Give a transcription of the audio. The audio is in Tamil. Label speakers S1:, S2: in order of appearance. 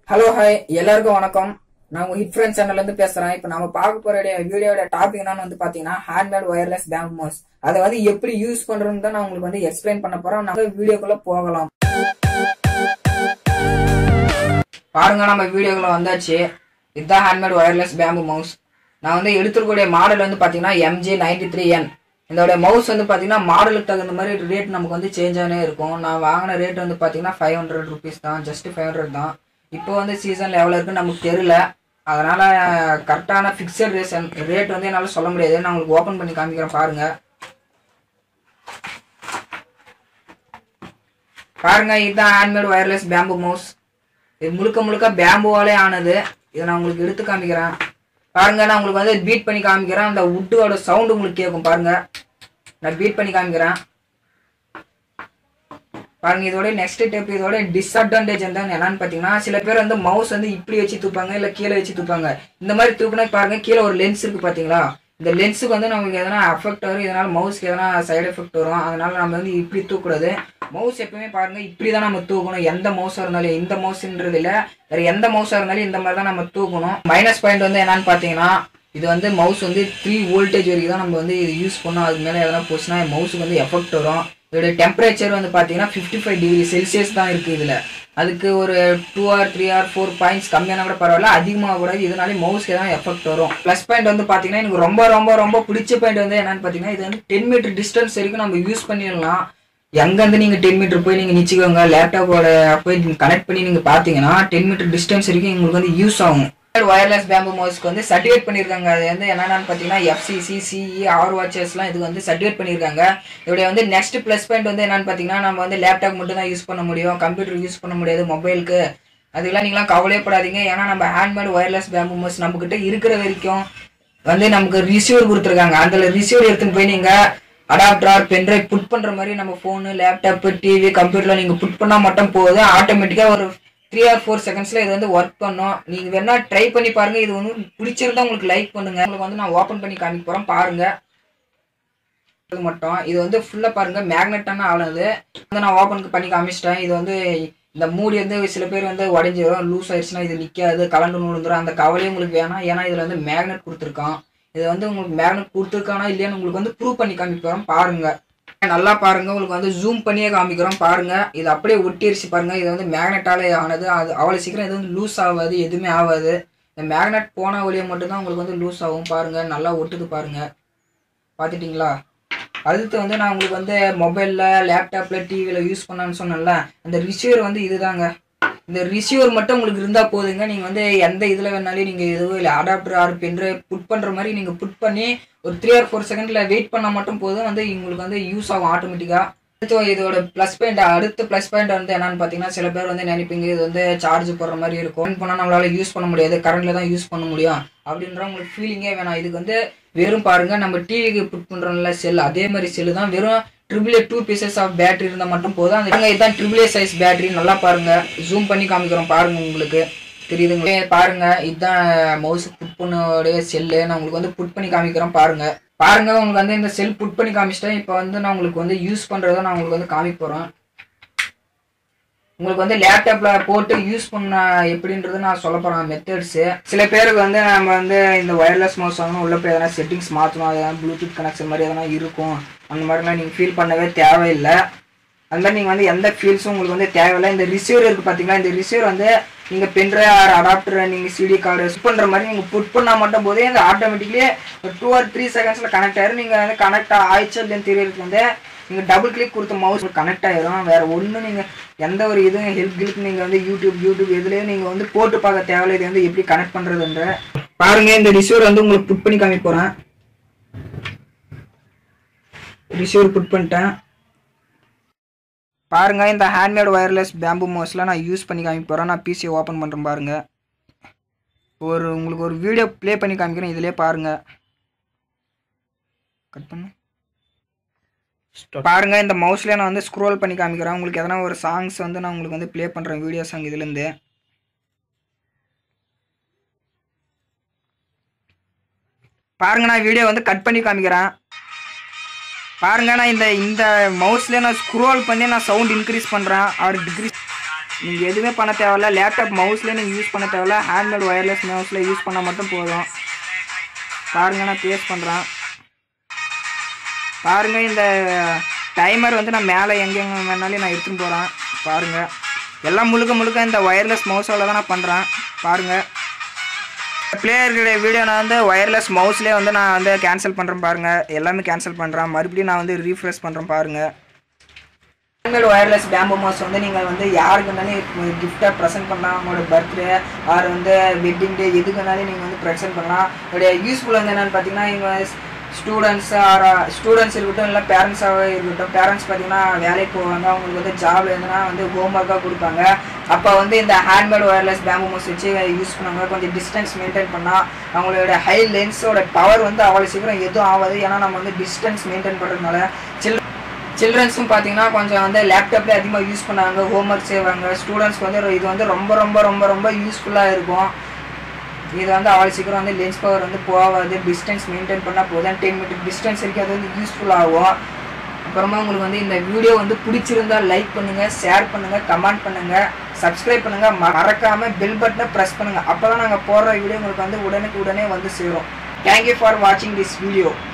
S1: ஹலோ ஹாய் எல்லாருக்கும் வணக்கம் நான் உங்க ஹிட் ஃப்ரெண்ட் சேனல்ல இருந்து பேசுறேன் இப்போ நம்ம பார்க்க போற வீடியோட டாபிக் என்னன்னு வந்து பாத்தீங்கன்னா ஹேண்ட்மேட் ஒயர்லெஸ் பேங்க் மோஸ் அதை வந்து எப்படி யூஸ் பண்றதுன்னு தான் நான் உங்களுக்கு வந்து எக்ஸ்பிளைன் பண்ண போறேன் நம்ம வீடியோக்குள்ள போகலாம் பாருங்க நம்ம வீடியோக்குள்ள வந்தாச்சு இதுதான் ஹேண்ட்மேட் ஒயர்லெஸ் பேம்பு மவுஸ் நான் வந்து எடுத்துருக்கூடிய மாடல் வந்து பாத்தீங்கன்னா எம்ஜி நைன்டி த்ரீ என் இதோட மவுஸ் வந்து பாத்தீங்கன்னா மாடலுக்கு தகுந்த மாதிரி ரேட் நமக்கு வந்து சேஞ்ச் ஆனே இருக்கும் நான் வாங்கின ரேட் வந்து பாத்தீங்கன்னா ஃபைவ் ஹண்ட்ரட் ருபீஸ் தான் ஜஸ்ட் ஃபைவ் ஹண்ட்ரட் தான் இப்போ வந்து சீசன் எவ்வளோ இருக்குன்னு நமக்கு தெரியல அதனால கரெக்டான ஃபிக்ஸட் ரேஷன் ரேட் வந்து என்னால் சொல்ல முடியாது நான் உங்களுக்கு ஓப்பன் பண்ணி காமிக்கிறேன் பாருங்க பாருங்க இதுதான் ஹேண்ட்மேட் ஒயர்லெஸ் பேம்பு மவுஸ் இது முழுக்க முழுக்க பேம்புவாலே ஆனது இதை நான் உங்களுக்கு எடுத்து காமிக்கிறேன் பாருங்க நான் உங்களுக்கு வந்து பீட் பண்ணி காமிக்கிறேன் அந்த வுட்டோட சவுண்ட் உங்களுக்கு கேட்கும் பாருங்க நான் பீட் பண்ணி காமிக்கிறேன் பாருங்க இதோட நெக்ஸ்ட் ஸ்டெப் இதோட டிஸ்அட்வான்டேஜ் வந்து என்னன்னு பார்த்தீங்கன்னா சில பேர் வந்து மவுஸ் வந்து இப்படி வச்சு தூப்பாங்க இல்லை கீழே வச்சு தூப்பாங்க இந்த மாதிரி தூக்குனா பாருங்க கீழே ஒரு லென்ஸ் இருக்கு பார்த்தீங்களா இந்த லென்ஸுக்கு வந்து நமக்கு எதனா அஃபெக்ட் வரும் இதனால மவுஸ்க்கு எதனா சைடு எஃபெக்ட் வரும் அதனால நம்ம வந்து இப்படி தூக்கூடாது மவுஸ் எப்பவுமே பாருங்க இப்படி தான் நம்ம தூக்கணும் எந்த மவுஸாக இருந்தாலும் இந்த மவுஸ்ன்றது இல்லை வேற எந்த மவுஸாக இருந்தாலும் இந்த மாதிரி தான் நம்ம தூக்கணும் மைனஸ் பாயிண்ட் வந்து என்னன்னு பார்த்தீங்கன்னா இது வந்து மவுஸ் வந்து த்ரீ வோல்டேஜ் வரைக்கும் தான் நம்ம வந்து இது யூஸ் பண்ணோம் அதுக்கு மேலே எதனா போச்சுன்னா மவுஸுக்கு வந்து எஃபெக்ட் வரும் இதோட டெம்பரேச்சர் வந்து பார்த்தீங்கன்னா ஃபிஃப்டி ஃபைவ் டிகிரி செல்சியஸ் தான் இருக்குது இதில் அதுக்கு ஒரு two or three or four points கம்மியான கூட பரவாயில்ல அதிகமாக கூட இதனாலே மவுஸ்க்கு தான் எஃபெக்ட் வரும் ப்ளஸ் பாயிண்ட் வந்து பார்த்தீங்கன்னா எனக்கு ரொம்ப ரொம்ப ரொம்ப பிடிச்ச பாயிண்ட் வந்து என்னன்னு பார்த்தீங்கன்னா இது வந்து டென் மீட்டர் டிஸ்டன்ஸ் வரைக்கும் நம்ம யூஸ் பண்ணிடலாம் எங்கேருந்து நீங்கள் டென் மீட்டர் போய் நீங்கள் நிச்சிக்கோங்க லேப்டாப்போட போய் கனெக்ட் பண்ணி நீங்கள் பார்த்தீங்கன்னா டென் மீட்டர் டிஸ்டன்ஸ் வரைக்கும் உங்களுக்கு வந்து யூஸ் ஆகும் ஒயர்லெஸ் பேம்பு மவுஸ்க்கு வந்து சர்டிஃபிகேட் பண்ணியிருக்காங்க அது வந்து என்னென்னு பார்த்தீங்கன்னா எஃப்சிசி சிஇ ஆர் வாட்சஸ்லாம் இது வந்து சர்டிஃபிகேட் பண்ணியிருக்காங்க இதோடைய வந்து நெக்ஸ்ட் ப்ளஸ் பாயிண்ட் வந்து என்னன்னு பார்த்தீங்கன்னா நம்ம வந்து லேப்டாப் மட்டும் தான் யூஸ் பண்ண முடியும் கம்ப்யூட்டர் யூஸ் பண்ண முடியாது மொபைலுக்கு அதெல்லாம் நீங்களாம் கவலையப்படாதீங்க ஏன்னா நம்ம ஹேண்ட்மேட் ஒயர்லெஸ் பேம்பு மவுஸ் நம்மக்கிட்ட இருக்கிற வரைக்கும் வந்து நமக்கு ரிசீவர் கொடுத்துருக்காங்க அதில் ரிசீவர் எடுத்துன்னு போய் நீங்கள் அடாப்டர் பென்ட்ரைவ் புட் பண்ணுற மாதிரி நம்ம ஃபோனு லேப்டாப்பு டிவி கம்ப்யூட்டரில் நீங்கள் புட் பண்ணால் மட்டும் போதும் ஆட்டோமேட்டிக்காக ஒரு த்ரீ ஆர் ஃபோர் செகண்ட்ஸில் இது வந்து ஒர்க் பண்ணும் நீங்கள் வேணா ட்ரை பண்ணி பாருங்கள் இது வந்து பிடிச்சிருந்தா உங்களுக்கு லைக் பண்ணுங்கள் உங்களுக்கு வந்து நான் ஓப்பன் பண்ணி காமிக்க போகிறேன் பாருங்கள் இது மட்டும் இது வந்து ஃபுல்லாக பாருங்கள் மேக்னெட்டான ஆனது வந்து நான் ஓப்பன் பண்ணி காமிச்சிட்டேன் இது வந்து இந்த மூடி வந்து சில பேர் வந்து உடஞ்சிரும் லூஸ் ஆயிடுச்சுன்னா இது நிற்காது கலண்டு நூழுந்துரும் அந்த கவலையும் உங்களுக்கு வேணாம் ஏன்னா இதில் வந்து மேக்னெட் கொடுத்துருக்கான் இது வந்து உங்களுக்கு மேக்னெட் கொடுத்துருக்கானா இல்லையான்னு உங்களுக்கு வந்து ப்ரூவ் பண்ணி காமிக்கிறோம் பாருங்க நல்லா பாருங்க உங்களுக்கு வந்து ஜூம் பண்ணியே காமிக்கிறோம் பாருங்க இது அப்படியே ஒட்டிருச்சு பாருங்க இது வந்து மேக்னெட்டாலே ஆனது அது அவ்வளோ சீக்கிரம் இது வந்து லூஸ் ஆகாது எதுவுமே ஆகாது இந்த மேக்னெட் போன வழியை மட்டும்தான் உங்களுக்கு வந்து லூஸ் ஆகும் பாருங்க நல்லா ஒட்டுது பாருங்க பார்த்துட்டிங்களா அடுத்து வந்து நான் உங்களுக்கு வந்து மொபைலில் லேப்டாப்பில் டிவியில் யூஸ் பண்ணான்னு சொன்னேன்ல அந்த ரிசீவர் வந்து இதுதாங்க இந்த ரிசீவர் மட்டும் உங்களுக்கு இருந்தால் போதுங்க நீங்கள் வந்து எந்த இதில் வேணாலும் நீங்கள் எதுவும் இல்லை அடாப்டர் ஆர் பென்ட்ரைவ் புட் பண்ணுற மாதிரி நீங்கள் புட் பண்ணி ஒரு த்ரீ ஆர் ஃபோர் செகண்டில் வெயிட் பண்ணால் மட்டும் போதும் வந்து உங்களுக்கு வந்து யூஸ் ஆகும் ஆட்டோமேட்டிக்காக அடுத்து இதோட ப்ளஸ் பாயிண்ட் அடுத்த ப்ளஸ் பாயிண்ட் வந்து என்னன்னு பார்த்தீங்கன்னா சில பேர் வந்து நினைப்பீங்க இது வந்து சார்ஜ் போடுற மாதிரி இருக்கும் ஆன் பண்ணால் நம்மளால யூஸ் பண்ண முடியாது கரண்ட்ல தான் யூஸ் பண்ண முடியும் அப்படின்ற உங்களுக்கு ஃபீலிங்கே வேணாம் இதுக்கு வந்து வெறும் பாருங்க நம்ம டிவிக்கு புட் பண்ணுறோம்ல செல் அதே மாதிரி செல்லு தான் வெறும் triple A two pieces of battery இருந்தால் மட்டும் போதும் அந்த இதுதான் ட்ரிபிள் ஏ சைஸ் பேட்டரி நல்லா பாருங்க ஜூம் பண்ணி காமிக்கிறோம் பாருங்க உங்களுக்கு தெரியுதுங்க பாருங்க இதுதான் மவுஸ் புட் பண்ணோடைய செல்லு நான் உங்களுக்கு வந்து புட் பண்ணி காமிக்கிறோம் பாருங்க பாருங்க உங்களுக்கு வந்து இந்த செல் புட் பண்ணி காமிச்சிட்டேன் இப்போ வந்து நான் உங்களுக்கு வந்து யூஸ் பண்ணுறத நான் உங்களுக்கு வந்து காமிக்க போகிறேன் உங்களுக்கு வந்து லேப்டாப்ல போட்டு யூஸ் பண்ண எப்படின்றது நான் சொல்ல போறேன் மெத்தட்ஸு சில பேருக்கு வந்து நம்ம வந்து இந்த ஒயர்லெஸ் மவுஸ் வாங்கணும் உள்ள போய் எதனா செட்டிங்ஸ் மாற்றணும் அது ப்ளூடூத் கனெக்ஷன் மாதிரி எதனா இருக்கும் அந்த மாதிரிலாம் நீங்கள் ஃபீல் பண்ணவே தேவையில்லை அந்த மாதிரி நீங்கள் வந்து எந்த ஃபீல்ஸும் உங்களுக்கு வந்து தேவையில்லை இந்த ரிசீவர் இருக்குது பார்த்தீங்களா இந்த ரிசீவர் வந்து நீங்கள் பென்ட்ரை ஆர் அடாப்டர் நீங்கள் சிடி கார்டு யூஸ் பண்ணுற மாதிரி நீங்கள் புட் பண்ணால் மட்டும் போதே இந்த ஆட்டோமேட்டிக்லி ஒரு டூ ஆர் த்ரீ செகண்ட்ஸில் கனெக்ட் ஆயிரும் நீங்கள் வந்து கனெக்ட் ஆயிடுச்சு அப்படின்னு தெரியறதுக்கு வந்து நீங்கள் டபுள் கிளிக் கொடுத்த மவுஸ் கனெக்ட் ஆயிரும் வேறு ஒன்றும் நீங்கள் எந்த ஒரு இதுவும் ஹெல்ப் கிளிக் நீங்கள் வந்து யூடியூப் யூடியூப் எதுலேயும் நீங்கள் வந்து போட்டு பார்க்க தேவையில்லை இது வந்து எப்படி கனெக்ட் பண்ணுறதுன்ற பாருங்க இந்த ரிசீவர் வந்து உங்களுக்கு புட் பண்ணி காமிக்க போகிறேன் ரிசீவர் புட் பண்ணிட்டேன் பாருங்க இந்த ஹேண்ட்மேட் ஒயர்லெஸ் பேம்பு மவுஸ்லாம் நான் யூஸ் பண்ணி காமிக்க போகிறேன் நான் பிசியை ஓப்பன் பண்ணுறேன் பாருங்க ஒரு உங்களுக்கு ஒரு வீடியோ ப்ளே பண்ணி காமிக்கிறேன் இதிலே பாருங்க கட் பண்ணு பாருங்க இந்த மவுஸ்ல நான் வந்து ஸ்க்ரோல் பண்ணி காமிக்கிறேன் உங்களுக்கு எதனா ஒரு சாங்ஸ் வந்து நான் உங்களுக்கு வந்து ப்ளே பண்ணுறேன் வீடியோ சாங் இதுலேருந்து பாருங்க நான் வீடியோ வந்து கட் பண்ணி காமிக்கிறேன் பாருங்க நான் இந்த இந்த மவுஸ்ல நான் ஸ்க்ரோல் பண்ணி நான் சவுண்ட் இன்க்ரீஸ் பண்ணுறேன் ஆர் டிக்ரீஸ் நீங்கள் எதுவுமே பண்ண தேவையில்ல லேப்டாப் மவுஸ்லேயே நீங்கள் யூஸ் பண்ண தேவையில்ல ஹேண்ட்மேட் ஒயர்லெஸ் மவுஸில் யூஸ் பண்ணால் மட்டும் போதும் பாருங்க நான் பேஸ் பண்ணுறேன் பாருங்க இந்த டைமர் வந்து நான் மேலே எங்கெங்க வேணாலும் நான் எடுத்துன்னு போகிறேன் பாருங்க எல்லாம் முழுக்க முழுக்க இந்த ஒயர்லெஸ் மவுஸால் தான் நான் பண்ணுறேன் பாருங்க பிளேயர்களுடைய வீடியோ நான் வந்து ஒயர்லெஸ் மவுஸ்லேயே வந்து நான் வந்து கேன்சல் பண்ணுறேன் பாருங்க எல்லாமே கேன்சல் பண்ணுறேன் மறுபடியும் நான் வந்து ரீஃப்ரெஷ் பண்ணுறேன் பாருங்க ஹேண்ட்மேட் ஒயர்லெஸ் பேம்பு மவுஸ் வந்து நீங்கள் வந்து யாருக்கு வேணாலும் கிஃப்டாக ப்ரெசென்ட் பண்ணலாம் உங்களோட பர்த்டே ஆர் வந்து வெட்டிங் டே எதுக்கு வேணாலும் நீங்கள் வந்து ப்ரெசென்ட் பண்ணலாம் இதோடைய யூஸ்ஃபுல் வந்து என்னென்னு பார்த்தீங்கன்னா இவங்க ஸ்டூடெண்ட்ஸ் ஆர் ஸ்டூடெண்ட்ஸ் இருக்கட்டும் இல்லை பேரண்ட்ஸாகவே இருக்கட்டும் பேரண்ட்ஸ் பார்த்தீங்கன்னா வேலைக்கு போவாங்க அவங்களுக்கு வந்து ஜாப் இருந்ததுன்னா வந்து ஹோம் ஒர்க்காக கொடுப்பாங்க அப்போ வந்து இந்த ஹேண்ட்மேட் ஒயர்லெஸ் பேம்பு மவுஸ் வச்சு யூஸ் பண்ணுவாங்க கொஞ்சம் டிஸ்டன்ஸ் மெயின்டைன் பண்ணால் அவங்களோட ஹை லென்ஸோட பவர் வந்து அவ்வளோ சீக்கிரம் எதுவும் ஆகாது ஏன்னா நம்ம வந்து டிஸ்டன்ஸ் மெயின்டைன் பண்ணுறதுனால சில் சில்ட்ரன்ஸும் பார்த்தீங்கன்னா கொஞ்சம் வந்து லேப்டாப்லேயே அதிகமாக யூஸ் பண்ணாங்க ஹோம்ஒர்க் செய்வாங்க ஸ்டூடெண்ட்ஸ்க்கு வந்து இது வந்து ரொம்ப ரொம்ப ரொம்ப ரொம்ப யூஸ்ஃபுல்லாக இருக்கும் இது வந்து அவ்வளோ சீக்கிரம் வந்து லென்ஸ் பவர் வந்து போகாது டிஸ்டன்ஸ் மெயின்டைன் பண்ணால் போதும் டென் மீட்டர் டிஸ்டன்ஸ் வரைக்கும் அது வந்து யூஸ்ஃபுல் ஆகும் அப்புறமா உங்களுக்கு வந்து இந்த வீடியோ வந்து பிடிச்சிருந்தா லைக் பண்ணுங்கள் ஷேர் பண்ணுங்கள் கமெண்ட் பண்ணுங்கள் சப்ஸ்கிரைப் பண்ணுங்கள் மறக்காமல் பெல் பட்டனை ப்ரெஸ் பண்ணுங்கள் அப்போ தான் நாங்கள் போடுற வீடியோ உங்களுக்கு வந்து உடனுக்கு உடனே வந்து சேரும் தேங்க்யூ ஃபார் வாட்சிங் திஸ் வீடியோ